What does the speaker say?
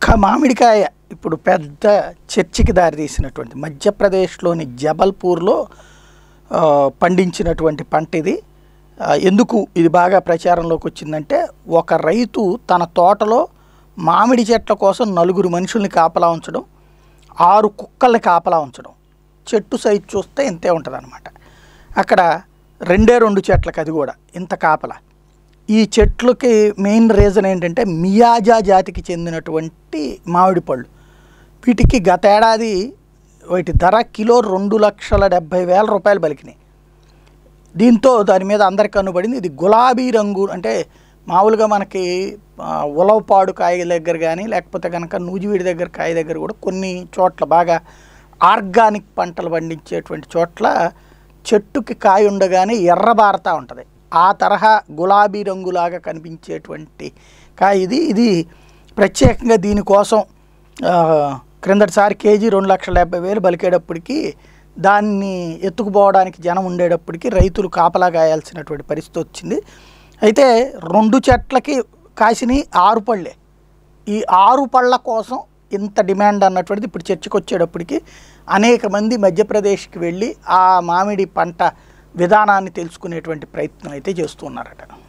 ఒక్క మామిడికాయ ఇప్పుడు పెద్ద చర్చికి దారితీసినటువంటి మధ్యప్రదేశ్లోని జబల్పూర్లో ఆ, పండించినటువంటి పంట ఇది ఆ, ఎందుకు ఇది బాగా ప్రచారంలోకి వచ్చిందంటే ఒక రైతు తన తోటలో మామిడి చెట్ల కోసం నలుగురు మనుషుల్ని కాపలా ఉంచడం ఆరు కుక్కల్ని కాపలా ఉంచడం చెట్టు సైజు చూస్తే ఇంతే ఉంటుంది అక్కడ రెండే రెండు చెట్లకు అది కూడా ఇంత కాపలా ఈ చెట్లకి మెయిన్ రీజన్ ఏంటంటే మియాజా జాతికి చెందినటువంటి మామిడి పళ్ళు వీటికి గత ఏడాది వీటి ధర కిలో రెండు లక్షల డెబ్భై వేల రూపాయలు పలికినాయి దీంతో దాని మీద అందరికి కనుబడింది ఇది గులాబీ రంగు అంటే మామూలుగా మనకి ఆ, ఉలవపాడు కాయ దగ్గర కానీ లేకపోతే కనుక నూజివీడి దగ్గర కాయ దగ్గర కూడా కొన్ని చోట్ల బాగా ఆర్గానిక్ పంటలు పండించేటువంటి చోట్ల చెట్టుకి కాయ ఉండగానే ఎర్రబారతా ఉంటుంది ఆ తరహా గులాబీ రంగులాగా కనిపించేటువంటి కాయ ఇది ఇది ప్రత్యేకంగా దీనికోసం ఆ, క్రిందటిసారి కేజీ రెండు లక్షల డెబ్బై వేలు బలికేటప్పటికి దాన్ని ఎత్తుకుపోవడానికి జనం ఉండేటప్పటికి రైతులు కాపలా కాయాల్సినటువంటి పరిస్థితి వచ్చింది అయితే రెండు చెట్లకి కాసినవి ఆరు పళ్ళే ఈ ఆరు పళ్ళ కోసం ఇంత డిమాండ్ అన్నటువంటిది ఇప్పుడు చర్చకు వచ్చేటప్పటికి అనేక మంది మధ్యప్రదేశ్కి వెళ్ళి ఆ మామిడి పంట విధానాన్ని తెలుసుకునేటువంటి ప్రయత్నం అయితే చేస్తున్నారట